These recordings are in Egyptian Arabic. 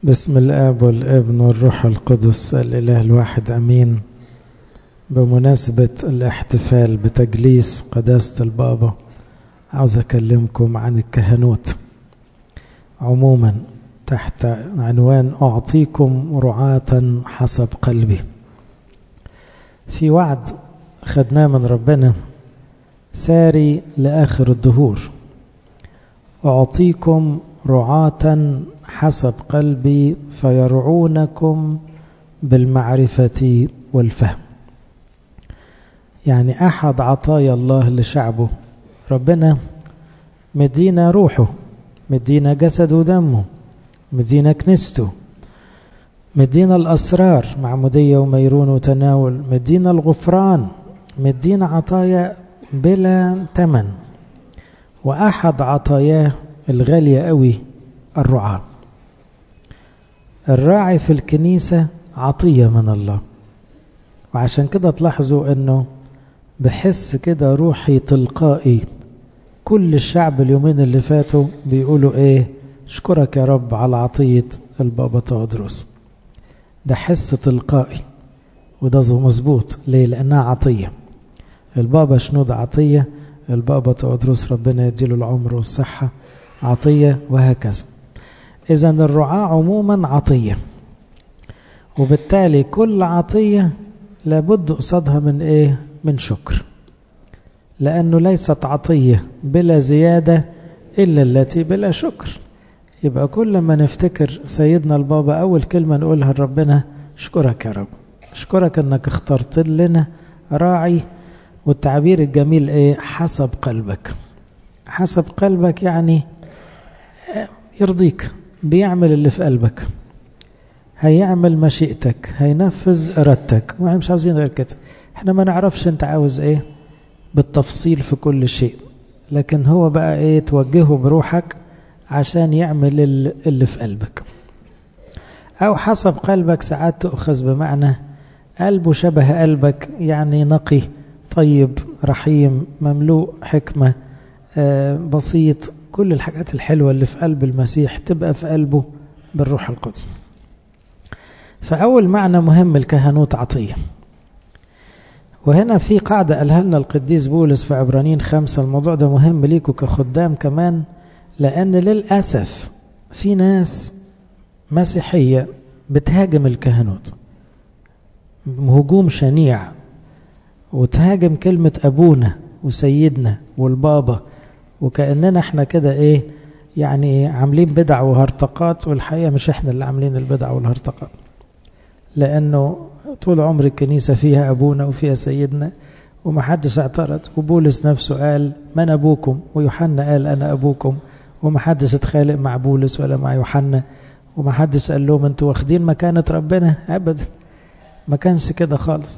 بسم الآب والابن والروح القدس الإله الواحد أمين بمناسبة الاحتفال بتجليس قداسة البابا عاوز أكلمكم عن الكهنوت عموما تحت عنوان أعطيكم رعاة حسب قلبي في وعد خدناه من ربنا ساري لآخر الدهور أعطيكم رعاة حسب قلبي فيرعونكم بالمعرفة والفهم يعني أحد عطايا الله لشعبه ربنا مدينا روحه مدينا جسد ودمه مدينا كنيسته مدينا الأسرار معمودية وميرون وتناول مدينا الغفران مدينا عطايا بلا تمن وأحد عطاياه الغالية قوي الرعاة الراعي في الكنيسة عطية من الله وعشان كده تلاحظوا انه بحس كده روحي تلقائي كل الشعب اليومين اللي فاتوا بيقولوا ايه اشكرك يا رب على عطية البابا تودروس ده حس تلقائي وده مظبوط ليه لانها عطية البابا شنود عطية البابا تودروس ربنا يديله العمر والصحة عطية وهكذا إذا الرعاة عموما عطية وبالتالي كل عطية لابد قصادها من إيه؟ من شكر لأنه ليست عطية بلا زيادة إلا التي بلا شكر يبقى كل ما نفتكر سيدنا البابا أول كلمة نقولها لربنا اشكرك يا رب اشكرك أنك اخترت لنا راعي والتعبير الجميل إيه حسب قلبك حسب قلبك يعني يرضيك بيعمل اللي في قلبك هيعمل مشيئتك هينفذ ارادتك واحنا مش عاوزين غير كده احنا ما نعرفش انت عاوز ايه بالتفصيل في كل شيء لكن هو بقى ايه توجهه بروحك عشان يعمل اللي في قلبك او حسب قلبك ساعات تؤخذ بمعنى قلبه شبه قلبك يعني نقي طيب رحيم مملوء حكمة آه بسيط كل الحاجات الحلوة اللي في قلب المسيح تبقى في قلبه بالروح القدس فأول معنى مهم الكهنوت عطية وهنا في قاعدة قالها لنا القديس بولس في عبرانيين خمسة الموضوع ده مهم ليكوا كخدام كمان لأن للأسف في ناس مسيحية بتهاجم الكهنوت هجوم شنيع وتهاجم كلمة أبونا وسيدنا والبابا وكأننا احنا كده ايه يعني عاملين بدع وهرطقات والحقيقة مش احنا اللي عاملين البدع والهرطقات لأنه طول عمر الكنيسة فيها أبونا وفيها سيدنا ومحدش اعترض وبولس نفسه قال من أبوكم ويوحنا قال أنا أبوكم ومحدش اتخالق مع بولس ولا مع يوحنا ومحدش قال لهم انتوا واخدين مكانة ربنا أبدا ما كانش كده خالص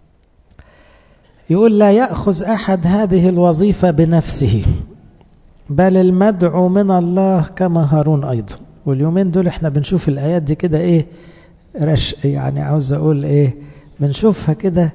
يقول لا يأخذ أحد هذه الوظيفة بنفسه بل المدعو من الله كما هارون أيضا واليومين دول احنا بنشوف الآيات دي كده ايه رش يعني عاوز أقول ايه بنشوفها كده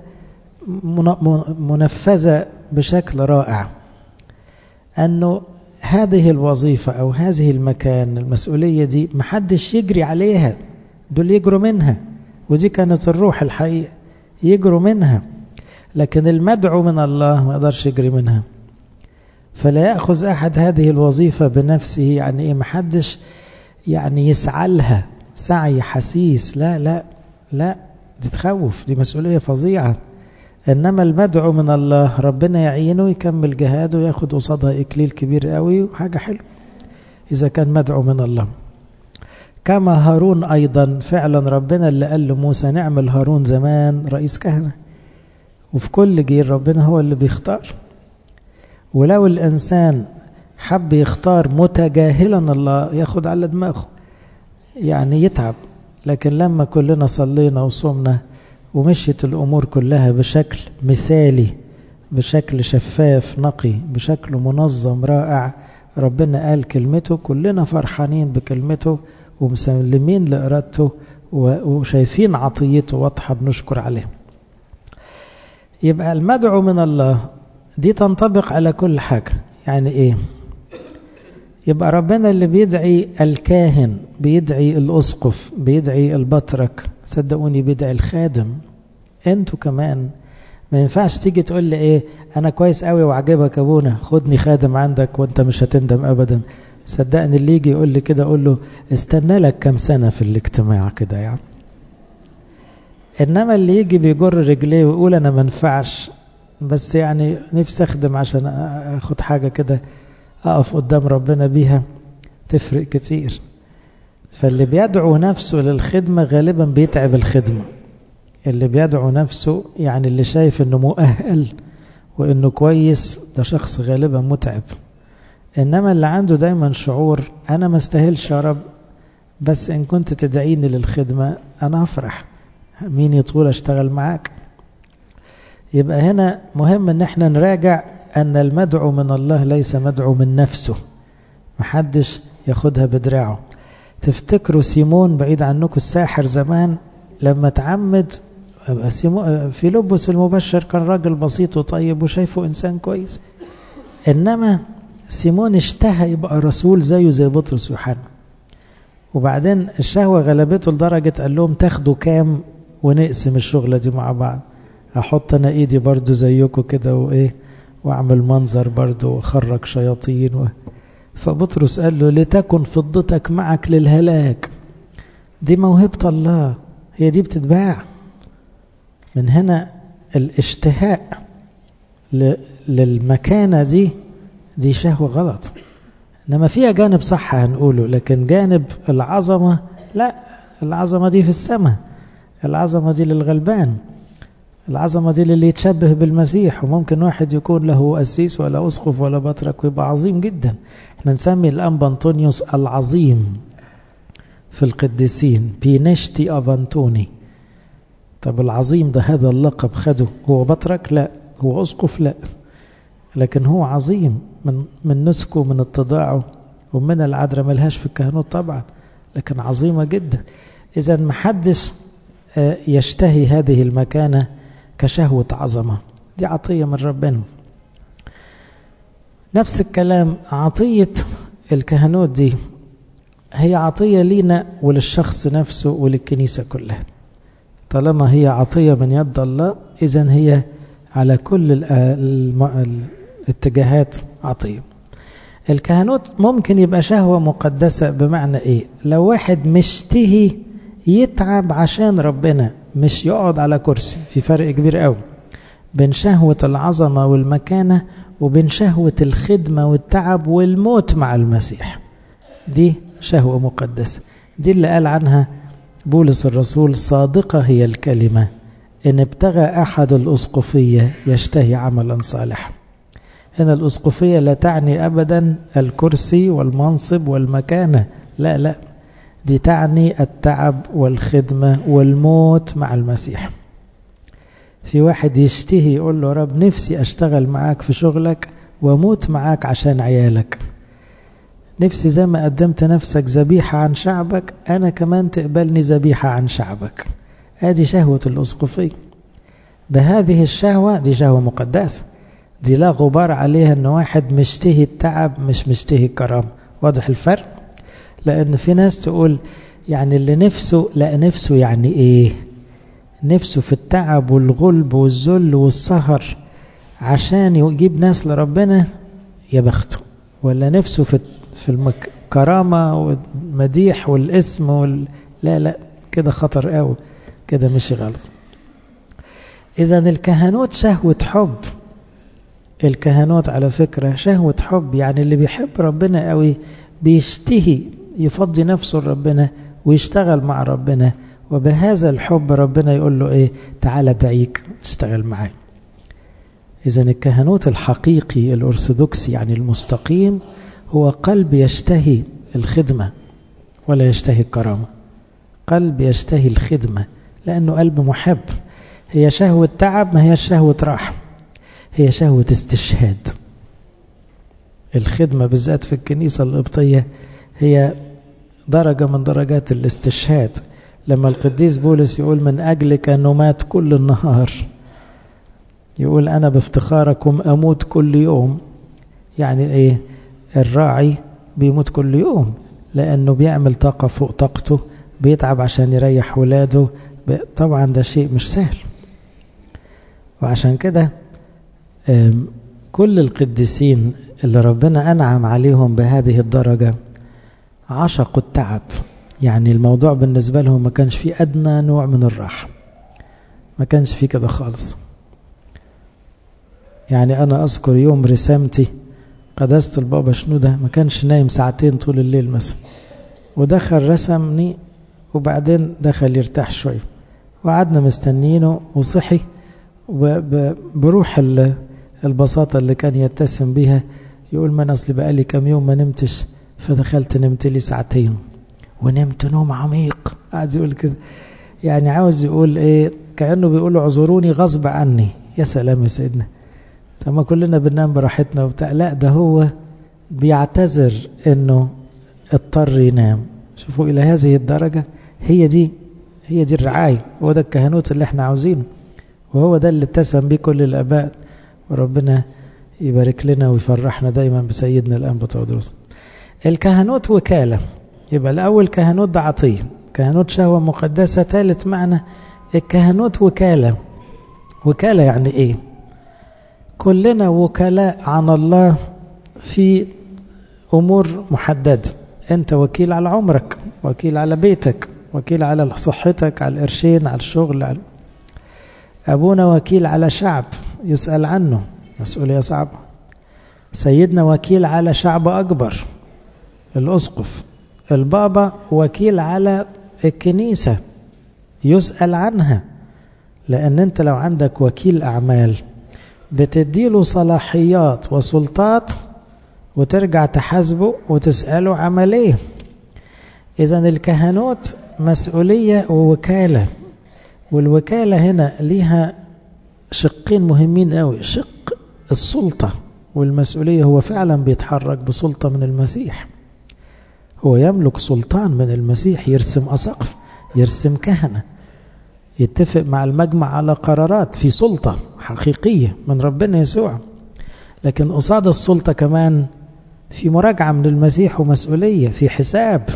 منفذة بشكل رائع أنه هذه الوظيفة أو هذه المكان المسؤولية دي محدش يجري عليها دول يجروا منها ودي كانت الروح الحقيقة يجروا منها لكن المدعو من الله ما يقدرش يجري منها فلا يأخذ أحد هذه الوظيفة بنفسه يعني إيه محدش يعني يسعى لها سعي حسيس لا لا لا دي تخوف دي مسؤولية فظيعة إنما المدعو من الله ربنا يعينه يكمل جهاده وياخد قصادها إكليل كبير قوي وحاجة حلوة إذا كان مدعو من الله كما هارون أيضا فعلا ربنا اللي قال لموسى نعمل هارون زمان رئيس كهنة وفي كل جيل ربنا هو اللي بيختار ولو الإنسان حب يختار متجاهلا الله ياخد على دماغه يعني يتعب لكن لما كلنا صلينا وصمنا ومشيت الأمور كلها بشكل مثالي بشكل شفاف نقي بشكل منظم رائع ربنا قال كلمته كلنا فرحانين بكلمته ومسلمين لإرادته وشايفين عطيته واضحة بنشكر عليه يبقى المدعو من الله دي تنطبق على كل حاجة يعني ايه يبقى ربنا اللي بيدعي الكاهن بيدعي الأسقف بيدعي البطرك صدقوني بيدعي الخادم انتوا كمان ما ينفعش تيجي تقول لي ايه انا كويس قوي وعجبك ابونا خدني خادم عندك وانت مش هتندم ابدا صدقني اللي يجي يقول لي كده اقول له استنى لك كام سنة في الاجتماع كده يعني انما اللي يجي بيجر رجليه ويقول انا ما ينفعش بس يعني نفسي اخدم عشان اخد حاجة كده اقف قدام ربنا بيها تفرق كتير فاللي بيدعو نفسه للخدمة غالبا بيتعب الخدمة اللي بيدعو نفسه يعني اللي شايف انه مؤهل وانه كويس ده شخص غالبا متعب انما اللي عنده دايما شعور انا ما استاهلش يا رب بس ان كنت تدعيني للخدمة انا افرح مين يطول اشتغل معاك يبقى هنا مهم ان احنا نراجع ان المدعو من الله ليس مدعو من نفسه محدش ياخدها بدراعه تفتكروا سيمون بعيد عنكم الساحر زمان لما تعمد في لبس المبشر كان راجل بسيط وطيب وشايفه إنسان كويس إنما سيمون اشتهى يبقى رسول زيه زي بطرس ويوحنا وبعدين الشهوة غلبته لدرجة قال لهم تاخدوا كام ونقسم الشغلة دي مع بعض أحط أنا إيدي برضو زيكم كده وإيه وأعمل منظر برضو وأخرج شياطين و... فبطرس قال له لتكن فضتك معك للهلاك دي موهبة الله هي دي بتتباع من هنا الاشتهاء للمكانة دي دي شهوة غلط إنما فيها جانب صح هنقوله لكن جانب العظمة لا العظمة دي في السماء العظمة دي للغلبان العظمة دي للي يتشبه بالمسيح وممكن واحد يكون له أسيس ولا أسقف ولا بطرك ويبقى عظيم جدا احنا نسمي الأنبا أنطونيوس العظيم في القديسين بينشتي أفانتوني طب العظيم ده هذا اللقب خده هو بطرك لا هو أسقف لا لكن هو عظيم من من نسكه من اتضاعه ومن العذراء ملهاش في الكهنوت طبعا لكن عظيمة جدا إذا محدش يشتهي هذه المكانة كشهوة عظمة دي عطية من ربنا نفس الكلام عطية الكهنوت دي هي عطية لينا وللشخص نفسه وللكنيسة كلها طالما هي عطية من يد الله إذا هي على كل الاتجاهات عطية الكهنوت ممكن يبقى شهوة مقدسة بمعنى إيه لو واحد مشتهي يتعب عشان ربنا مش يقعد على كرسي في فرق كبير قوي بين شهوة العظمة والمكانة وبين شهوة الخدمة والتعب والموت مع المسيح دي شهوة مقدسة دي اللي قال عنها بولس الرسول صادقة هي الكلمة إن ابتغى أحد الأسقفية يشتهي عملا صالحا هنا الأسقفية لا تعني أبدا الكرسي والمنصب والمكانة لا لا دي تعني التعب والخدمة والموت مع المسيح في واحد يشتهي يقول له رب نفسي أشتغل معاك في شغلك وموت معاك عشان عيالك نفسي زي ما قدمت نفسك ذبيحة عن شعبك أنا كمان تقبلني ذبيحة عن شعبك هذه شهوة الأسقفية بهذه الشهوة دي شهوة مقدسة دي لا غبار عليها أن واحد مشتهي التعب مش مشتهي الكرامة واضح الفرق لأن في ناس تقول يعني اللي نفسه لا نفسه يعني إيه نفسه في التعب والغلب والذل والسهر عشان يجيب ناس لربنا يا بخته ولا نفسه في في الكرامة والمديح والاسم وال... لا لا كده خطر قوي كده مش غلط إذا الكهنوت شهوة حب الكهنوت على فكرة شهوة حب يعني اللي بيحب ربنا قوي بيشتهي يفضي نفسه لربنا ويشتغل مع ربنا وبهذا الحب ربنا يقول له ايه تعالى دعيك تشتغل معي إذا الكهنوت الحقيقي الأرثوذكسي يعني المستقيم هو قلب يشتهي الخدمة ولا يشتهي الكرامة قلب يشتهي الخدمة لأنه قلب محب هي شهوة تعب ما هي شهوة راحة هي شهوة استشهاد الخدمة بالذات في الكنيسة القبطية هي درجة من درجات الاستشهاد لما القديس بولس يقول من أجلك نمات كل النهار يقول أنا بافتخاركم أموت كل يوم يعني إيه الراعي بيموت كل يوم لأنه بيعمل طاقة فوق طاقته بيتعب عشان يريح ولاده طبعا ده شيء مش سهل وعشان كده كل القديسين اللي ربنا أنعم عليهم بهذه الدرجة عشقوا التعب يعني الموضوع بالنسبة لهم ما كانش فيه أدنى نوع من الراحة ما كانش فيه كده خالص يعني أنا أذكر يوم رسامتي قداسة البابا شنودة ما كانش نايم ساعتين طول الليل مثلا ودخل رسمني وبعدين دخل يرتاح شوية وقعدنا مستنينه وصحي بروح البساطة اللي كان يتسم بيها يقول ما أصلي بقالي كام يوم ما نمتش فدخلت نمت لي ساعتين ونمت نوم عميق قاعد يقول كده يعني عاوز يقول ايه كأنه بيقول اعذروني غصب عني يا سلام يا سيدنا طب ما كلنا بننام براحتنا وبتاع لا ده هو بيعتذر انه اضطر ينام شوفوا الى هذه الدرجة هي دي هي دي الرعاية هو ده الكهنوت اللي احنا عاوزينه وهو ده اللي اتسم بيه كل الاباء وربنا يبارك لنا ويفرحنا دايما بسيدنا الانبا تودروس الكهنوت وكالة يبقى الأول كهنوت ده عطية كهنوت شهوة مقدسة ثالث معنى الكهنوت وكالة وكالة يعني إيه كلنا وكلاء عن الله في أمور محددة أنت وكيل على عمرك وكيل على بيتك وكيل على صحتك على القرشين على الشغل على أبونا وكيل على شعب يسأل عنه مسؤولية صعبة سيدنا وكيل على شعب أكبر الأسقف البابا وكيل على الكنيسة يسأل عنها لأن أنت لو عندك وكيل أعمال بتديله صلاحيات وسلطات وترجع تحاسبه وتسأله عمل ايه إذا الكهنوت مسؤولية ووكالة والوكالة هنا ليها شقين مهمين قوي شق السلطة والمسؤولية هو فعلا بيتحرك بسلطة من المسيح هو يملك سلطان من المسيح يرسم أسقف يرسم كهنة يتفق مع المجمع على قرارات في سلطة حقيقية من ربنا يسوع لكن قصاد السلطة كمان في مراجعة من المسيح ومسؤولية في حساب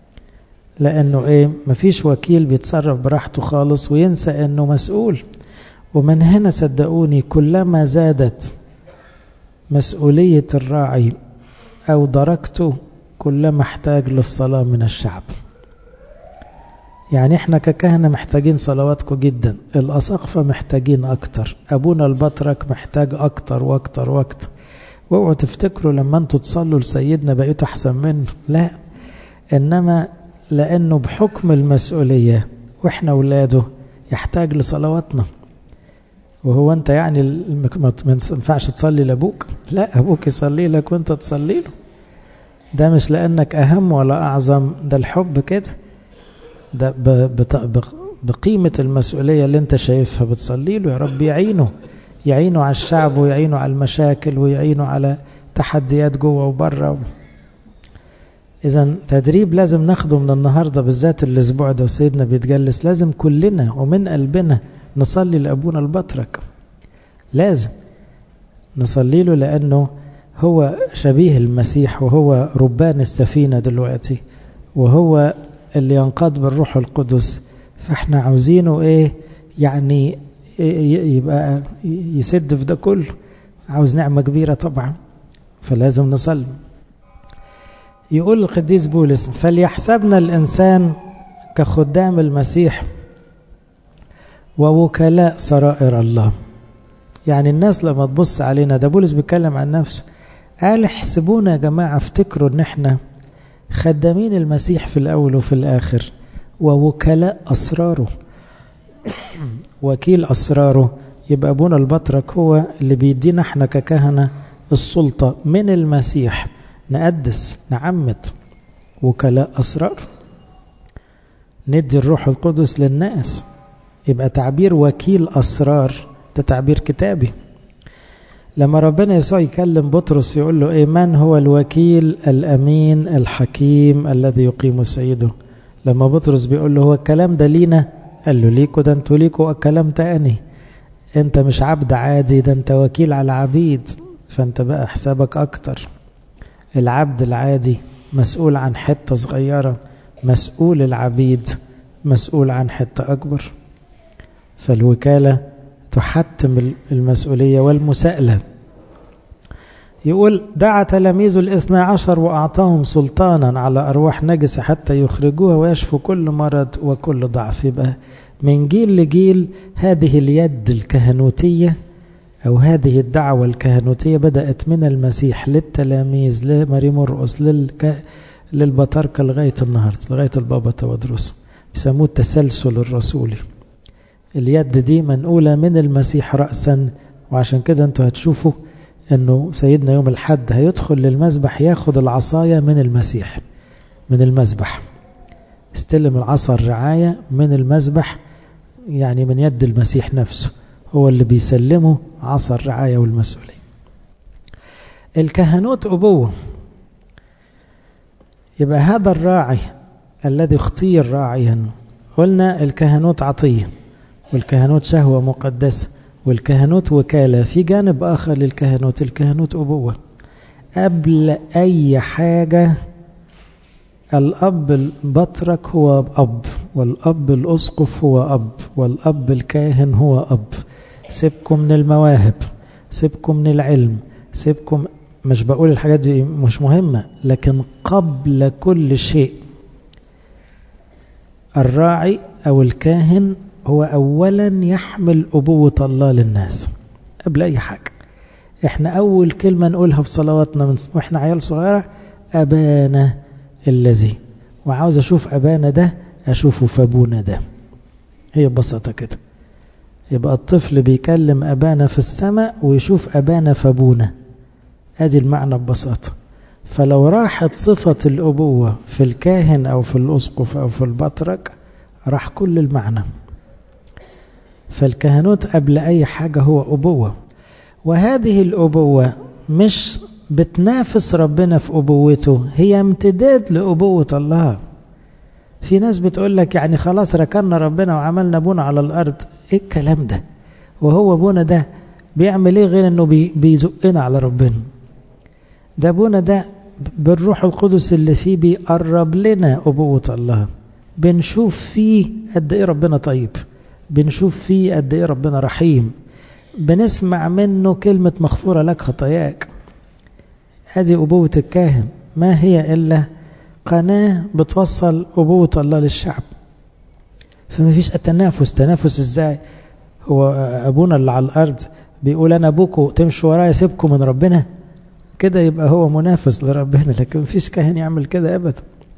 لأنه إيه مفيش وكيل بيتصرف براحته خالص وينسى أنه مسؤول ومن هنا صدقوني كلما زادت مسؤولية الراعي أو درجته كلما احتاج للصلاة من الشعب يعني احنا ككهنة محتاجين صلواتكم جدا الأساقفة محتاجين أكتر أبونا البطرك محتاج أكتر وأكتر وأكتر واوعوا تفتكروا لما انتوا تصلوا لسيدنا بقيتوا أحسن منه لا إنما لأنه بحكم المسؤولية وإحنا أولاده يحتاج لصلواتنا وهو أنت يعني ما ينفعش تصلي لأبوك لا أبوك يصلي لك وأنت تصلي له ده مش لأنك أهم ولا أعظم ده الحب كده ده بقيمة المسؤولية اللي انت شايفها بتصلي له يا رب يعينه يعينه على الشعب ويعينه على المشاكل ويعينه على تحديات جوه وبره إذا تدريب لازم ناخده من النهاردة بالذات الأسبوع ده وسيدنا بيتجلس لازم كلنا ومن قلبنا نصلي لأبونا البطرك لازم نصلي له لأنه هو شبيه المسيح وهو ربان السفينة دلوقتي وهو اللي ينقاد بالروح القدس فاحنا عاوزينه ايه يعني يبقى يسد في ده كله عاوز نعمة كبيرة طبعا فلازم نصلي يقول القديس بولس فليحسبنا الإنسان كخدام المسيح ووكلاء سرائر الله يعني الناس لما تبص علينا ده بولس بيتكلم عن نفسه قال احسبونا يا جماعة افتكروا ان احنا خدامين المسيح في الأول وفي الآخر ووكلاء أسراره وكيل أسراره يبقى أبونا البطرك هو اللي بيدينا احنا ككهنة السلطة من المسيح نقدس نعمت وكلاء أسرار ندي الروح القدس للناس يبقى تعبير وكيل أسرار ده تعبير كتابي لما ربنا يسوع يكلم بطرس يقول له إيه من هو الوكيل الأمين الحكيم الذي يقيم سيده لما بطرس بيقول له هو الكلام ده لينا قال له ليكوا ده انتوا ليكوا كلام تاني انت مش عبد عادي ده انت وكيل على عبيد فانت بقى حسابك اكتر العبد العادي مسؤول عن حتة صغيرة مسؤول العبيد مسؤول عن حتة أكبر فالوكالة تحتم المسؤولية والمساءلة يقول دعا تلاميذ الاثنى عشر وأعطاهم سلطانا على أرواح نجسة حتى يخرجوها ويشفوا كل مرض وكل ضعف يبقى من جيل لجيل هذه اليد الكهنوتية أو هذه الدعوة الكهنوتية بدأت من المسيح للتلاميذ لماري مرقس للك... للبطاركة لغاية النهاردة لغاية البابا تودروس يسموه التسلسل الرسولي اليد دي منقولة من المسيح رأسا وعشان كده انتوا هتشوفوا انه سيدنا يوم الحد هيدخل للمذبح ياخد العصاية من المسيح من المذبح استلم العصا الرعاية من المذبح يعني من يد المسيح نفسه هو اللي بيسلمه عصا الرعاية والمسؤولية الكهنوت أبوة يبقى هذا الراعي الذي اختير راعيا قلنا الكهنوت عطية والكهنوت شهوة مقدسة والكهنوت وكالة في جانب آخر للكهنوت الكهنوت أبوة قبل أي حاجة الأب البطرك هو أب والأب الأسقف هو أب والأب الكاهن هو أب سيبكم من المواهب سيبكم من العلم سيبكم مش بقول الحاجات دي مش مهمة لكن قبل كل شيء الراعي أو الكاهن هو أولا يحمل أبوة الله للناس قبل أي حاجة احنا أول كلمة نقولها في صلواتنا من واحنا عيال صغيرة أبانا الذي وعاوز أشوف أبانا ده أشوفه في أبونا ده هي ببساطة كده يبقى الطفل بيكلم أبانا في السماء ويشوف أبانا في أبونا ادي المعنى ببساطة فلو راحت صفة الأبوة في الكاهن أو في الأسقف أو في البطرك راح كل المعنى فالكهنوت قبل أي حاجة هو أبوة وهذه الأبوة مش بتنافس ربنا في أبوته هي امتداد لأبوة الله في ناس بتقول لك يعني خلاص ركنا ربنا وعملنا ابونا على الأرض ايه الكلام ده وهو ابونا ده بيعمل ايه غير انه بي بيزقنا على ربنا ده ابونا ده بالروح القدس اللي فيه بيقرب لنا أبوة الله بنشوف فيه قد ايه ربنا طيب بنشوف فيه قد ايه ربنا رحيم بنسمع منه كلمة مغفورة لك خطاياك هذه أبوة الكاهن ما هي إلا قناة بتوصل أبوة الله للشعب فما فيش تنافس تنافس ازاي هو أبونا اللي على الأرض بيقول أنا أبوكم تمشوا ورايا سيبكم من ربنا كده يبقى هو منافس لربنا لكن ما فيش كاهن يعمل كده أبدا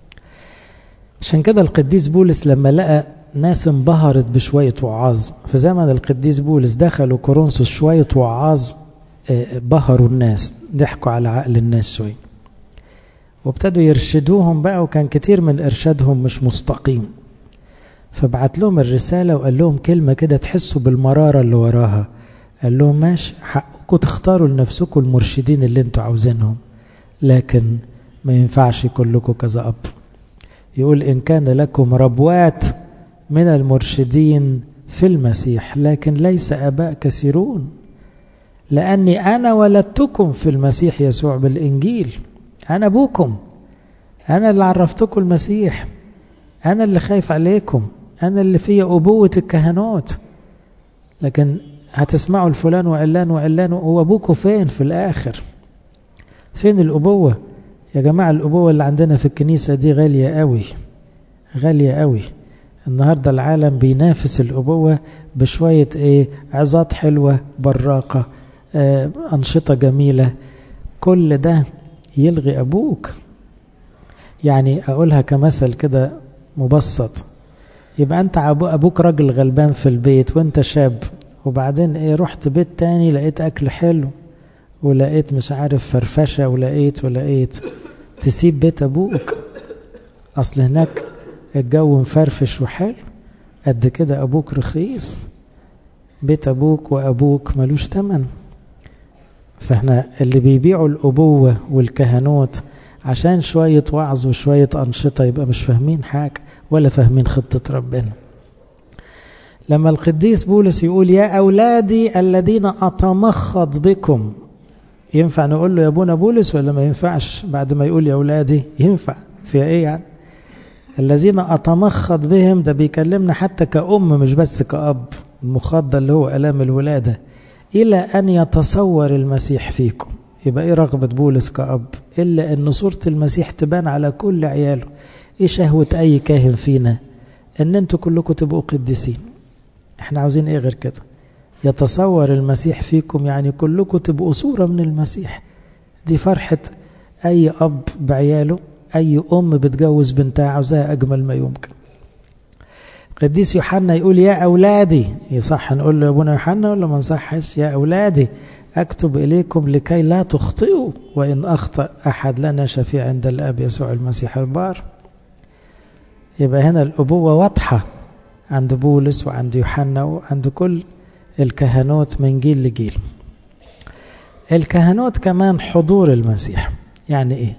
عشان كده القديس بولس لما لقى ناس انبهرت بشوية وعاظ في زمن القديس بولس دخلوا كورنثوس شوية وعاظ بهروا الناس ضحكوا على عقل الناس شوية وابتدوا يرشدوهم بقى وكان كتير من إرشادهم مش مستقيم فبعت لهم الرسالة وقال لهم كلمة كده تحسوا بالمرارة اللي وراها قال لهم ماشي حقكم تختاروا لنفسكم المرشدين اللي انتوا عاوزينهم لكن ما ينفعش كلكم كذا أب يقول إن كان لكم ربوات من المرشدين في المسيح لكن ليس أباء كثيرون لأني أنا ولدتكم في المسيح يسوع بالإنجيل أنا أبوكم أنا اللي عرفتكم المسيح أنا اللي خايف عليكم أنا اللي فيه أبوة الكهنوت لكن هتسمعوا الفلان وعلان وعلان هو أبوكم فين في الآخر فين الأبوة يا جماعة الأبوة اللي عندنا في الكنيسة دي غالية قوي غالية قوي النهاردة العالم بينافس الأبوة بشوية إيه عظات حلوة براقة آه أنشطة جميلة كل ده يلغي أبوك يعني أقولها كمثل كده مبسط يبقى أنت أبوك راجل غلبان في البيت وأنت شاب وبعدين إيه رحت بيت تاني لقيت أكل حلو ولقيت مش عارف فرفشة ولقيت ولقيت تسيب بيت أبوك أصل هناك الجو مفرفش وحلو قد كده أبوك رخيص بيت أبوك وأبوك ملوش تمن فاحنا اللي بيبيعوا الأبوة والكهنوت عشان شوية وعظ وشوية أنشطة يبقى مش فاهمين حاجة ولا فاهمين خطة ربنا لما القديس بولس يقول يا أولادي الذين أتمخض بكم ينفع نقول له يا ابونا بولس ولا ما ينفعش بعد ما يقول يا أولادي ينفع في إيه يعني الذين أتمخض بهم ده بيكلمنا حتى كأم مش بس كأب المخاض اللي هو ألام الولادة إلى أن يتصور المسيح فيكم يبقى إيه رغبة بولس كأب إلا أن صورة المسيح تبان على كل عياله إيه شهوة أي كاهن فينا أن أنتوا كلكم تبقوا قديسين إحنا عاوزين إيه غير كده يتصور المسيح فيكم يعني كلكم تبقوا صورة من المسيح دي فرحة أي أب بعياله أي أم بتجوز بنتها عاوزاها أجمل ما يمكن قديس يوحنا يقول يا أولادي يصح نقول له يا أبونا يوحنا ولا ما نصحش يا أولادي أكتب إليكم لكي لا تخطئوا وإن أخطأ أحد لنا شفيع عند الأب يسوع المسيح البار يبقى هنا الأبوة واضحة عند بولس وعند يوحنا وعند كل الكهنوت من جيل لجيل الكهنوت كمان حضور المسيح يعني ايه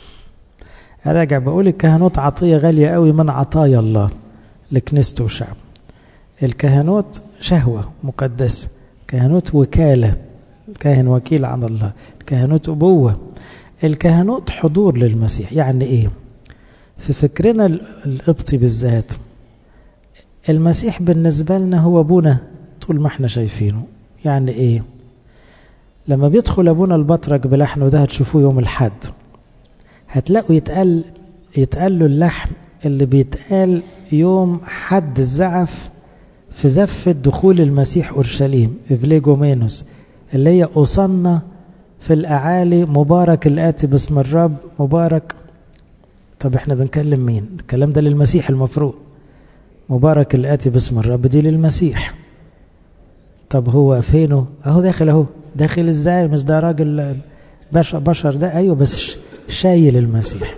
راجع بقول الكهنوت عطية غالية قوي من عطايا الله لكنيسته وشعب الكهنوت شهوة مقدسة كهنوت وكالة الكاهن وكيل عن الله الكهنوت أبوة الكهنوت حضور للمسيح يعني ايه في فكرنا القبطي بالذات المسيح بالنسبة لنا هو أبونا طول ما احنا شايفينه يعني ايه لما بيدخل أبونا البطرك بلحن وده هتشوفوه يوم الحد هتلاقوا يتقال يتقال له اللحن اللي بيتقال يوم حد الزعف في زفة دخول المسيح أورشليم إفليجومينوس اللي هي أصنة في الأعالي مبارك الآتي باسم الرب مبارك طب احنا بنكلم مين الكلام ده للمسيح المفروض مبارك الآتي باسم الرب دي للمسيح طب هو فينه اهو داخل اهو داخل ازاي مش ده راجل بشر, بشر ده ايوه بس شايل المسيح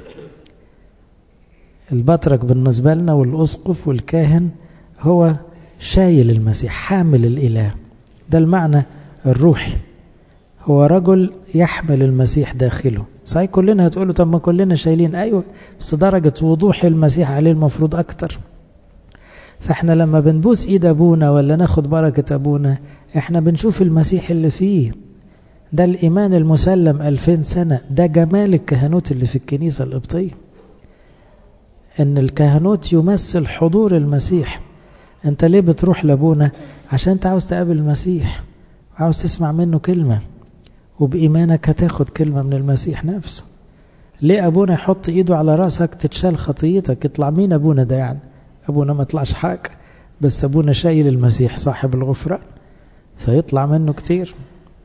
البطرك بالنسبة لنا والأسقف والكاهن هو شايل المسيح حامل الإله ده المعنى الروحي هو رجل يحمل المسيح داخله صحيح كلنا هتقولوا طب ما كلنا شايلين أيوة بس درجة وضوح المسيح عليه المفروض أكتر فاحنا لما بنبوس ايد ابونا ولا ناخد بركة ابونا احنا بنشوف المسيح اللي فيه ده الايمان المسلم الفين سنة ده جمال الكهنوت اللي في الكنيسة القبطية ان الكهنوت يمثل حضور المسيح انت ليه بتروح لابونا عشان انت عاوز تقابل المسيح عاوز تسمع منه كلمة وبإيمانك هتاخد كلمة من المسيح نفسه ليه أبونا يحط إيده على رأسك تتشال خطيتك يطلع مين أبونا ده يعني أبونا ما طلعش حاجة بس أبونا شايل المسيح صاحب الغفران فيطلع منه كتير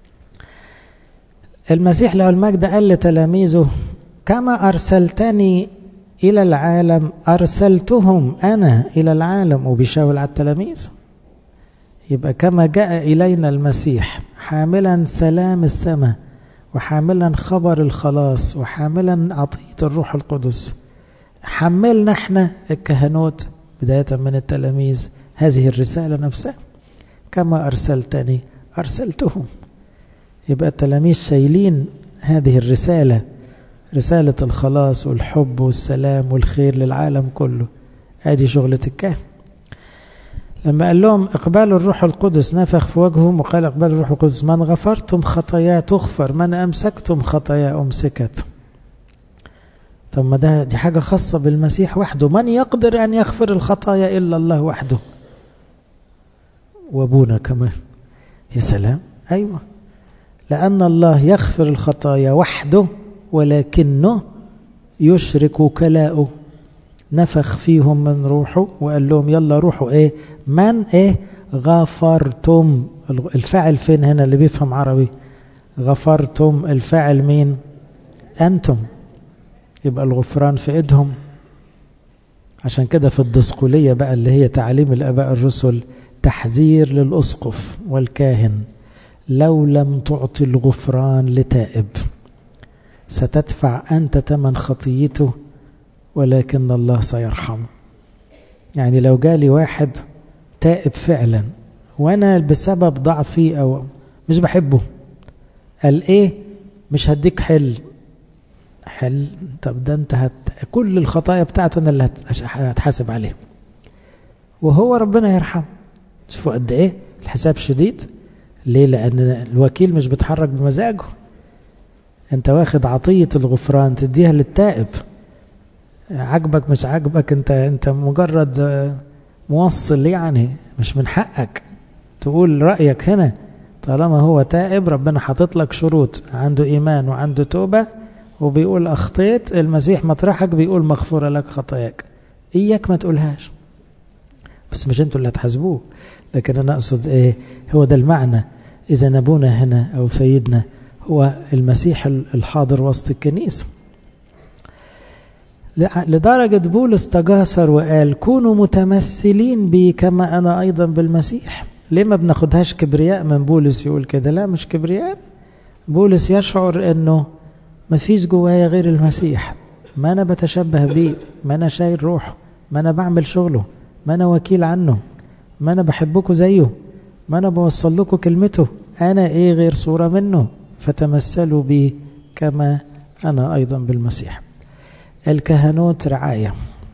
المسيح له المجد قال لتلاميذه كما أرسلتني إلى العالم أرسلتهم أنا إلى العالم وبيشاور على التلاميذ يبقى كما جاء إلينا المسيح حاملا سلام السماء وحاملا خبر الخلاص وحاملا عطية الروح القدس حملنا احنا الكهنوت بداية من التلاميذ هذه الرسالة نفسها كما أرسلتني أرسلتهم يبقى التلاميذ شايلين هذه الرسالة رسالة الخلاص والحب والسلام والخير للعالم كله هذه شغلة الكهن لما قال لهم اقبالوا الروح القدس نفخ في وجههم وقال اقبالوا الروح القدس من غفرتم خطايا تغفر من أمسكتم خطايا أمسكت طب ما ده دي حاجة خاصة بالمسيح وحده من يقدر أن يغفر الخطايا إلا الله وحده وابونا كمان يا سلام أيوة لأن الله يغفر الخطايا وحده ولكنه يشرك وكلاؤه نفخ فيهم من روحه وقال لهم يلا روحوا ايه من ايه غفرتم الفاعل فين هنا اللي بيفهم عربي غفرتم الفاعل مين أنتم يبقى الغفران في ايدهم عشان كده في الدسقولية بقى اللي هي تعليم الآباء الرسل تحذير للأسقف والكاهن لو لم تعطي الغفران لتائب ستدفع أنت تمن خطيته ولكن الله سيرحمه يعني لو جالي واحد تائب فعلا وانا بسبب ضعفي او مش بحبه قال ايه مش هديك حل حل طب ده انت هت... كل الخطايا بتاعته انا اللي هتحاسب عليه وهو ربنا يرحم شوفوا قد ايه الحساب شديد ليه لان الوكيل مش بيتحرك بمزاجه انت واخد عطية الغفران تديها للتائب عجبك مش عجبك انت انت مجرد موصل يعني مش من حقك تقول رأيك هنا طالما هو تائب ربنا حاطط لك شروط عنده إيمان وعنده توبة وبيقول أخطيت المسيح مطرحك بيقول مغفورة لك خطاياك إياك ما تقولهاش بس مش انتوا اللي هتحاسبوه لكن أنا أقصد إيه هو ده المعنى إذا نبونا هنا أو سيدنا هو المسيح الحاضر وسط الكنيسة لدرجة بولس تجاسر وقال كونوا متمثلين بي كما أنا أيضا بالمسيح ليه ما بناخدهاش كبرياء من بولس يقول كده لا مش كبرياء بولس يشعر أنه ما فيش جوايا غير المسيح ما أنا بتشبه بيه ما أنا شايل روحه ما أنا بعمل شغله ما أنا وكيل عنه ما أنا بحبكم زيه ما أنا بوصل لكم كلمته أنا إيه غير صورة منه فتمثلوا بي كما أنا أيضا بالمسيح الكهنوت رعاية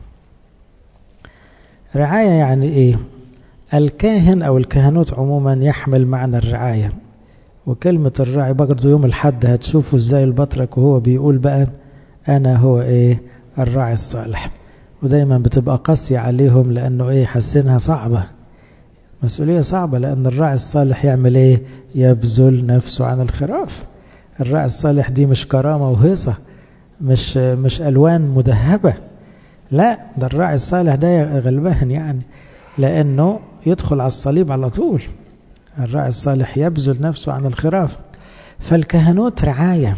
رعاية يعني إيه الكاهن أو الكهنوت عموما يحمل معنى الرعاية وكلمة الراعي برضه يوم الحد هتشوفوا ازاي البطرك وهو بيقول بقى أنا هو إيه الراعي الصالح ودايما بتبقى قاسية عليهم لأنه إيه حسينها صعبة مسؤولية صعبة لأن الراعي الصالح يعمل إيه يبذل نفسه عن الخراف الراعي الصالح دي مش كرامة وهيصة مش مش ألوان مدهبة لا ده الراعي الصالح ده غلبان يعني لأنه يدخل على الصليب على طول الراعي الصالح يبذل نفسه عن الخراف فالكهنوت رعاية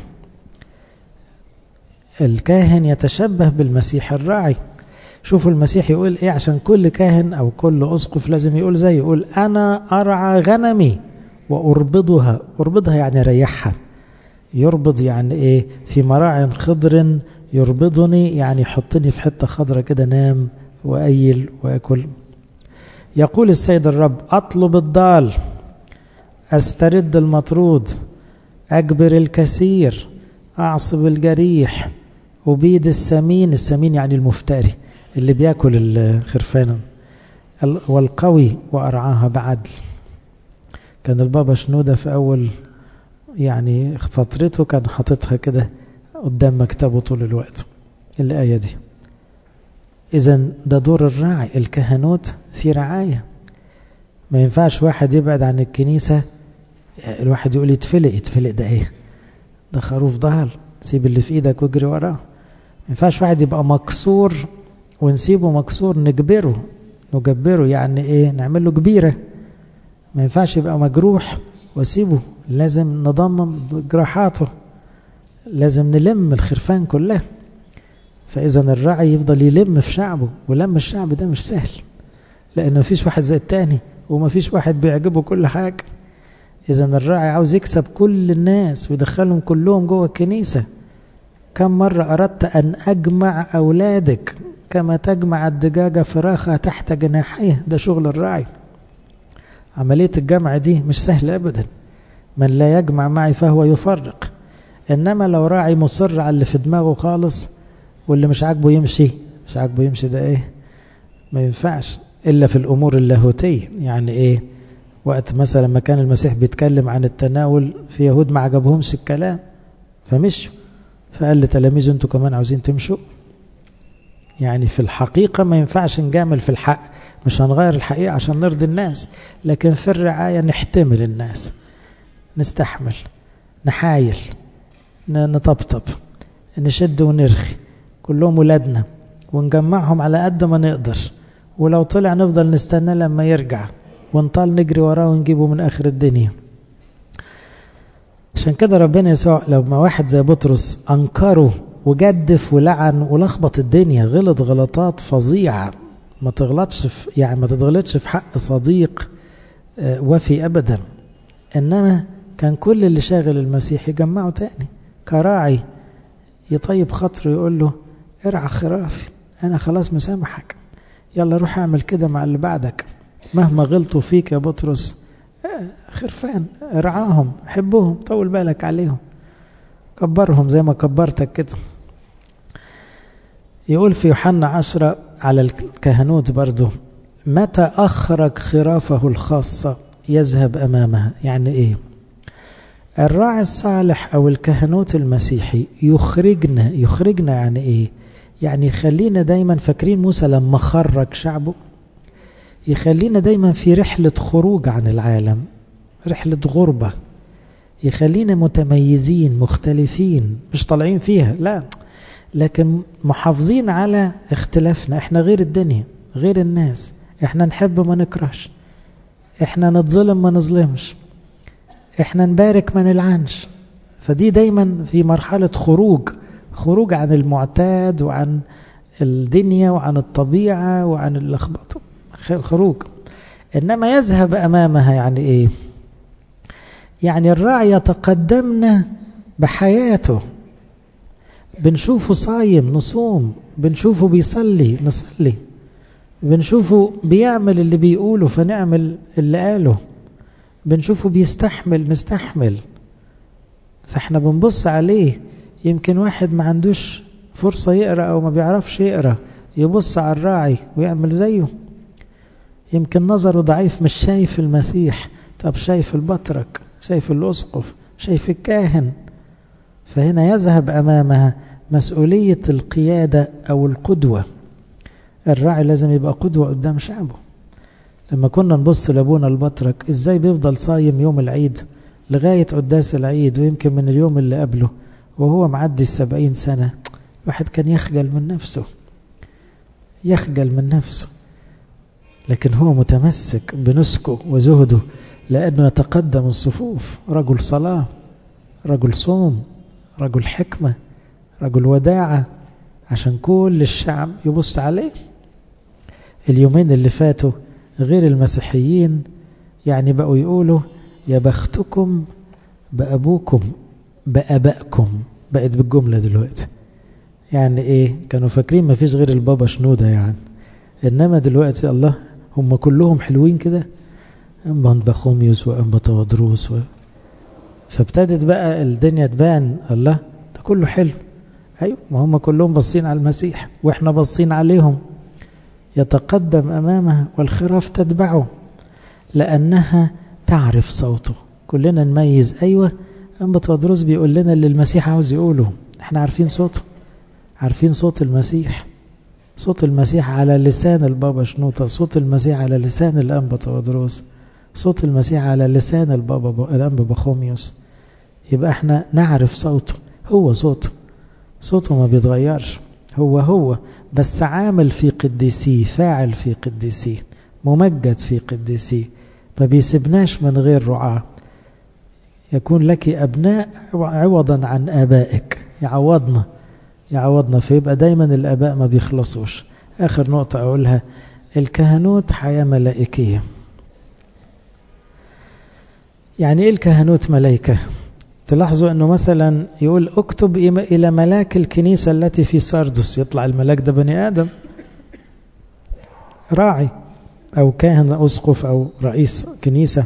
الكاهن يتشبه بالمسيح الراعي شوفوا المسيح يقول ايه عشان كل كاهن او كل اسقف لازم يقول زي يقول انا ارعى غنمي واربضها اربضها يعني ريحها يربض يعني ايه في مراع خضر يربضني يعني يحطني في حتة خضرة كده نام وأيل وأكل يقول السيد الرب أطلب الضال أسترد المطرود أجبر الكثير أعصب الجريح أبيد السمين السمين يعني المفتري اللي بياكل الخرفان والقوي وأرعاها بعدل كان البابا شنودة في أول يعني فترته كان حاططها كده قدام مكتبه طول الوقت الآية دي إذا ده دور الراعي الكهنوت في رعاية ما ينفعش واحد يبعد عن الكنيسة الواحد يقول يتفلق يتفلق ده ايه ده خروف ضهل سيب اللي في ايدك واجري وراه ما ينفعش واحد يبقى مكسور ونسيبه مكسور نجبره نجبره يعني ايه نعمل له كبيرة ما ينفعش يبقى مجروح واسيبه لازم نضمن جراحاته لازم نلم الخرفان كلها فإذا الراعي يفضل يلم في شعبه ولم الشعب ده مش سهل لأن مفيش واحد زي التاني ومفيش واحد بيعجبه كل حاجة إذا الراعي عاوز يكسب كل الناس ويدخلهم كلهم جوه الكنيسة كم مرة أردت أن أجمع أولادك كما تجمع الدجاجة فراخها تحت جناحيه ده شغل الراعي عملية الجمع دي مش سهلة أبدا من لا يجمع معي فهو يفرق إنما لو راعي مصر على اللي في دماغه خالص واللي مش عاجبه يمشي مش عاجبه يمشي ده إيه ما ينفعش إلا في الأمور اللاهوتية يعني إيه وقت مثلا ما كان المسيح بيتكلم عن التناول في يهود ما عجبهمش الكلام فمشوا فقال لتلاميذه انتوا كمان عاوزين تمشوا يعني في الحقيقة ما ينفعش نجامل في الحق مش هنغير الحقيقة عشان نرضي الناس لكن في الرعاية نحتمل الناس نستحمل نحايل نطبطب نشد ونرخي كلهم ولادنا ونجمعهم على قد ما نقدر ولو طلع نفضل نستنى لما يرجع ونطال نجري وراه ونجيبه من آخر الدنيا عشان كده ربنا يسوع لما واحد زي بطرس أنكره وجدف ولعن ولخبط الدنيا غلط غلطات فظيعة ما تغلطش في يعني ما تتغلطش في حق صديق وفي أبدا إنما كان كل اللي شاغل المسيح يجمعه تاني كراعي يطيب خاطره يقول له ارعى خرافي أنا خلاص مسامحك يلا روح اعمل كده مع اللي بعدك مهما غلطوا فيك يا بطرس خرفان ارعاهم حبهم طول بالك عليهم كبرهم زي ما كبرتك كده يقول في يوحنا عشرة على الكهنوت برضو متى أخرج خرافه الخاصة يذهب أمامها يعني إيه الراعي الصالح أو الكهنوت المسيحي يخرجنا يخرجنا يعني إيه يعني يخلينا دايما فاكرين موسى لما خرج شعبه يخلينا دايما في رحلة خروج عن العالم رحلة غربة يخلينا متميزين مختلفين مش طالعين فيها لا لكن محافظين على اختلافنا احنا غير الدنيا غير الناس احنا نحب ما نكرهش احنا نتظلم ما نظلمش احنا نبارك ما نلعنش فدي دايما في مرحلة خروج خروج عن المعتاد وعن الدنيا وعن الطبيعة وعن اللخبطة خروج إنما يذهب أمامها يعني إيه يعني الراعي يتقدمنا بحياته بنشوفه صايم نصوم بنشوفه بيصلي نصلي بنشوفه بيعمل اللي بيقوله فنعمل اللي قاله بنشوفه بيستحمل نستحمل فاحنا بنبص عليه يمكن واحد ما عندوش فرصة يقرأ أو ما بيعرفش يقرأ يبص على الراعي ويعمل زيه يمكن نظره ضعيف مش شايف المسيح طب شايف البطرك شايف الأسقف شايف الكاهن فهنا يذهب أمامها مسؤولية القيادة أو القدوة الراعي لازم يبقى قدوة قدام شعبه لما كنا نبص لابونا البطرك ازاي بيفضل صايم يوم العيد لغاية قداس العيد ويمكن من اليوم اللي قبله وهو معدي السبعين سنة واحد كان يخجل من نفسه يخجل من نفسه لكن هو متمسك بنسكه وزهده لأنه يتقدم الصفوف رجل صلاة رجل صوم رجل حكمة رجل وداعة عشان كل الشعب يبص عليه اليومين اللي فاتوا غير المسيحيين يعني بقوا يقولوا يا بختكم بأبوكم بأبائكم بقت بالجملة دلوقتي يعني ايه كانوا فاكرين ما فيش غير البابا شنودة يعني انما دلوقتي الله هم كلهم حلوين كده اما بخوميوس واما تودروس و... فابتدت بقى الدنيا تبان الله ده كله حلو ايوه ما هم كلهم باصين على المسيح واحنا باصين عليهم يتقدم امامها والخراف تتبعه لانها تعرف صوته كلنا نميز ايوه اما تودروس بيقول لنا اللي المسيح عاوز يقوله احنا عارفين صوته عارفين صوت المسيح صوت المسيح على لسان البابا شنوطة صوت المسيح على لسان الأنبا تودروس صوت المسيح على لسان البابا الأنبا بخوميوس يبقى احنا نعرف صوته هو صوته صوته ما بيتغيرش هو هو بس عامل في قديسيه فاعل في قديسيه ممجد في قديسيه ما بيسيبناش من غير رعاه يكون لك أبناء عوضا عن آبائك يعوضنا يعوضنا فيبقى دايما الآباء ما بيخلصوش آخر نقطة أقولها الكهنوت حياة ملائكية يعني إيه الكهنوت ملائكة تلاحظوا أنه مثلا يقول اكتب إلى ملاك الكنيسة التي في ساردس يطلع الملاك ده بني آدم راعي أو كاهن أسقف أو رئيس كنيسة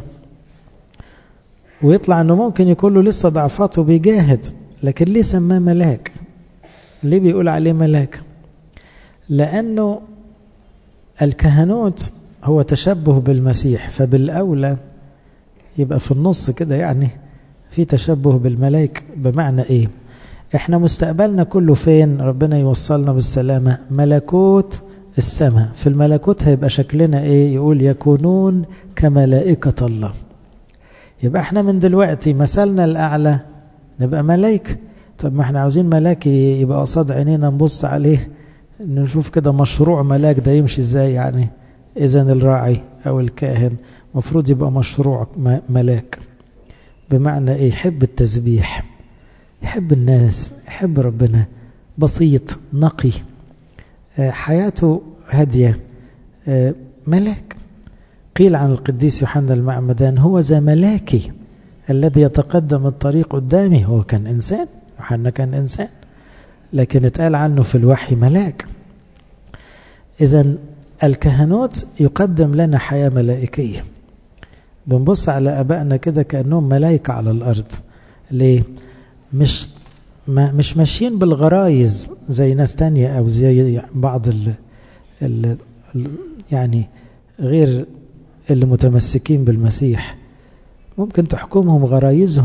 ويطلع أنه ممكن يكون له لسه ضعفاته بيجاهد لكن ليه سماه ملاك ليه بيقول عليه ملاك لأنه الكهنوت هو تشبه بالمسيح فبالأولى يبقى في النص كده يعني في تشبه بالملائكة بمعنى ايه احنا مستقبلنا كله فين ربنا يوصلنا بالسلامة ملكوت السماء في الملكوت هيبقى شكلنا ايه يقول يكونون كملائكة الله يبقى احنا من دلوقتي مثلنا الأعلى نبقى ملائكة طب ما احنا عاوزين ملاك يبقى قصاد عينينا نبص عليه نشوف كده مشروع ملاك ده يمشي ازاي يعني اذا الراعي او الكاهن مفروض يبقى مشروع ملاك بمعنى ايه يحب التسبيح يحب الناس يحب ربنا بسيط نقي حياته هادية ملاك قيل عن القديس يوحنا المعمدان هو ذا ملاكي الذي يتقدم الطريق قدامي هو كان إنسان يوحنا كان إنسان لكن اتقال عنه في الوحي ملاك إذا الكهنوت يقدم لنا حياة ملائكية بنبص على أبائنا كده كأنهم ملائكة على الأرض ليه؟ مش ما مش ماشيين بالغرايز زي ناس تانية أو زي بعض ال ال يعني غير اللي متمسكين بالمسيح ممكن تحكمهم غرايزهم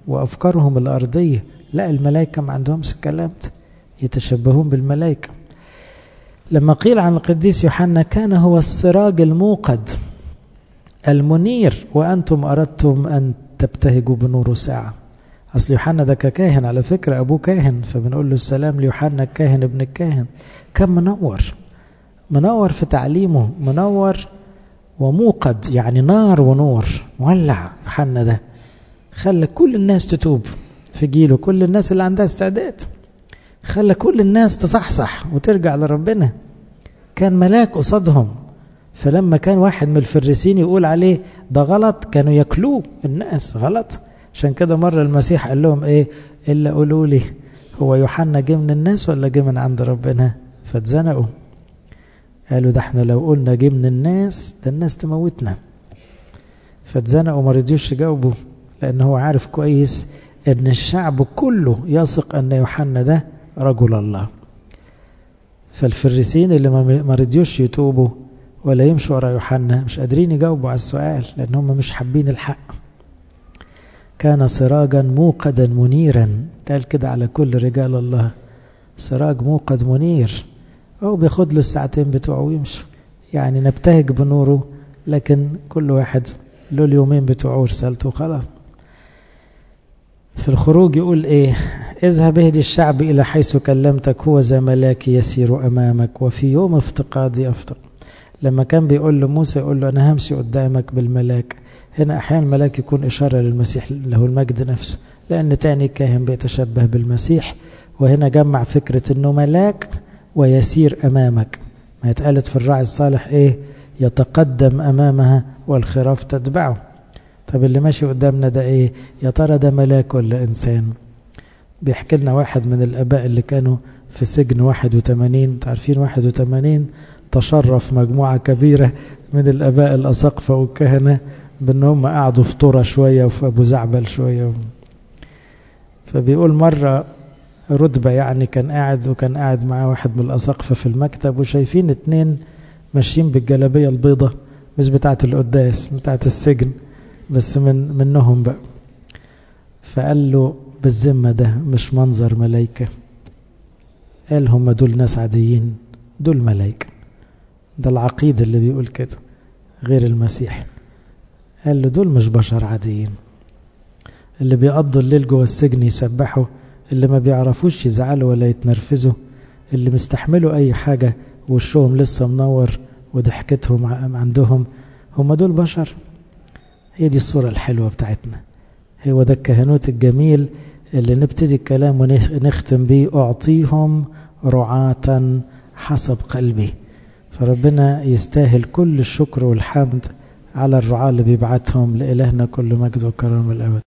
وأفكارهم الأرضية لا الملائكة ما عندهمش الكلام ده يتشبهون بالملائكة لما قيل عن القديس يوحنا كان هو السراج الموقد المنير وأنتم أردتم أن تبتهجوا بنور ساعة أصل يوحنا ده ككاهن على فكرة أبوه كاهن فبنقول له السلام ليوحنا الكاهن ابن الكاهن كان منور منور في تعليمه منور وموقد يعني نار ونور مولع يوحنا ده خلى كل الناس تتوب في جيله كل الناس اللي عندها استعداد خلى كل الناس تصحصح وترجع لربنا كان ملاك قصادهم فلما كان واحد من الفريسين يقول عليه ده غلط كانوا ياكلوه الناس غلط عشان كده مرة المسيح قال لهم ايه الا قولوا لي هو يوحنا جه من الناس ولا جه من عند ربنا فاتزنقوا قالوا ده احنا لو قلنا جه من الناس ده الناس تموتنا فاتزنقوا ما رضيوش يجاوبوا لان هو عارف كويس ان الشعب كله يثق ان يوحنا ده رجل الله فالفريسين اللي ما رضيوش يتوبوا ولا يمشوا ورا يوحنا مش قادرين يجاوبوا على السؤال لان هم مش حابين الحق كان سراجا موقدا منيرا قال كده على كل رجال الله سراج موقد منير هو بياخد له الساعتين بتوعه ويمشي يعني نبتهج بنوره لكن كل واحد له اليومين بتوعه رسالته خلاص في الخروج يقول ايه اذهب اهدي الشعب الى حيث كلمتك هو ذا ملاكي يسير امامك وفي يوم افتقادي افتق لما كان بيقول لموسى يقول له انا همشي قدامك بالملاك هنا احيانا الملاك يكون اشاره للمسيح له المجد نفسه لان تاني كاهن بيتشبه بالمسيح وهنا جمع فكره انه ملاك ويسير امامك ما اتقالت في الراعي الصالح ايه يتقدم امامها والخراف تتبعه طب اللي ماشي قدامنا ده ايه يا ترى ده ملاك ولا انسان بيحكي لنا واحد من الاباء اللي كانوا في سجن 81 عارفين 81 تشرف مجموعة كبيرة من الاباء الاساقفة والكهنة بان هم قعدوا في طرة شوية وفي ابو زعبل شوية فبيقول مرة رتبة يعني كان قاعد وكان قاعد معاه واحد من الاساقفة في المكتب وشايفين اتنين ماشيين بالجلابية البيضة مش بتاعة القداس بتاعة السجن بس من منهم بقى فقال له بالذمة ده مش منظر ملايكة قال هم دول ناس عاديين دول ملايكة ده العقيد اللي بيقول كده غير المسيح قال له دول مش بشر عاديين اللي بيقضوا الليل جوه السجن يسبحوا اللي ما بيعرفوش يزعلوا ولا يتنرفزوا اللي مستحملوا اي حاجة وشهم لسه منور وضحكتهم عندهم هم دول بشر هي دي الصورة الحلوة بتاعتنا هو ده الكهنوت الجميل اللي نبتدي الكلام ونختم بيه أعطيهم رعاة حسب قلبي فربنا يستاهل كل الشكر والحمد على الرعاة اللي بيبعتهم لإلهنا كل مجد وكرم الأبد